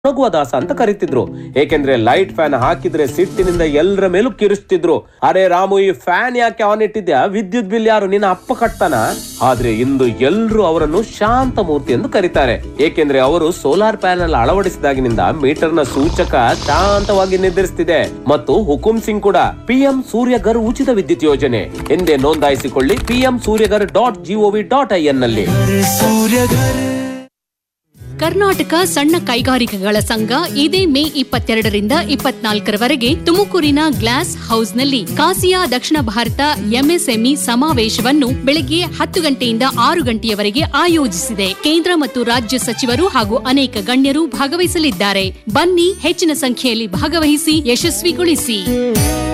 ನಗುವ ದಾಸ ಅಂತ ಕರೀತಿದ್ರು ಏಕೆಂದ್ರೆ ಲೈಟ್ ಫ್ಯಾನ್ ಹಾಕಿದ್ರೆ ಸಿಟ್ಟಿನಿಂದ ಎಲ್ಲರ ಮೇಲೂ ಕಿರಿಸ್ತಿದ್ರು ಅರೆ ರಾಮು ಈ ಫ್ಯಾನ್ ಯಾಕೆ ಆನ್ ಇಟ್ಟಿದ್ಯಾ ವಿದ್ಯುತ್ ಬಿಲ್ ಯಾರು ನಿನ್ನ ಅಪ್ಪ ಕಟ್ತಾನ ಆದ್ರೆ ಇಂದು ಎಲ್ರು ಅವರನ್ನು ಶಾಂತ ಮೂರ್ತಿ ಎಂದು ಕರೀತಾರೆ ಏಕೆಂದ್ರೆ ಅವರು ಸೋಲಾರ್ ಪ್ಯಾನೆಲ್ ಅಳವಡಿಸಿದಾಗಿನಿಂದ ಮೀಟರ್ ನ ಸೂಚಕ ಶಾಂತವಾಗಿ ನಿರ್ಧರಿಸುತ್ತಿದೆ ಮತ್ತು ಹುಕುಂ ಸಿಂಗ್ ಕೂಡ ಪಿಎಂ ಸೂರ್ಯಗರ್ ಉಚಿತ ವಿದ್ಯುತ್ ಯೋಜನೆ ಎಂದೇ ನೋಂದಾಯಿಸಿಕೊಳ್ಳಿ PM Suryaghar dot GOV dot I N ನಲ್ಲಿ ಕರ್ನಾಟಕ ಸಣ್ಣ ಕೈಗಾರಿಕೆಗಳ ಸಂಘ ಇದೇ ಮೇ ಇಪ್ಪತ್ತೆರಡರಿಂದ ಇಪ್ಪತ್ನಾಲ್ಕರವರೆಗೆ ತುಮಕೂರಿನ ಗ್ಲಾಸ್ ಹೌಸ್ನಲ್ಲಿ ಕಾಸಿಯಾ ದಕ್ಷಿಣ ಭಾರತ ಎಂಎಸ್ಎಂಇ ಸಮಾವೇಶವನ್ನು ಬೆಳಗ್ಗೆ ಹತ್ತು ಗಂಟೆಯಿಂದ ಆರು ಗಂಟೆಯವರೆಗೆ ಆಯೋಜಿಸಿದೆ ಕೇಂದ್ರ ಮತ್ತು ರಾಜ್ಯ ಸಚಿವರು ಹಾಗೂ ಅನೇಕ ಗಣ್ಯರು ಭಾಗವಹಿಸಲಿದ್ದಾರೆ ಬನ್ನಿ ಹೆಚ್ಚಿನ ಸಂಖ್ಯೆಯಲ್ಲಿ ಭಾಗವಹಿಸಿ ಯಶಸ್ವಿಗೊಳಿಸಿ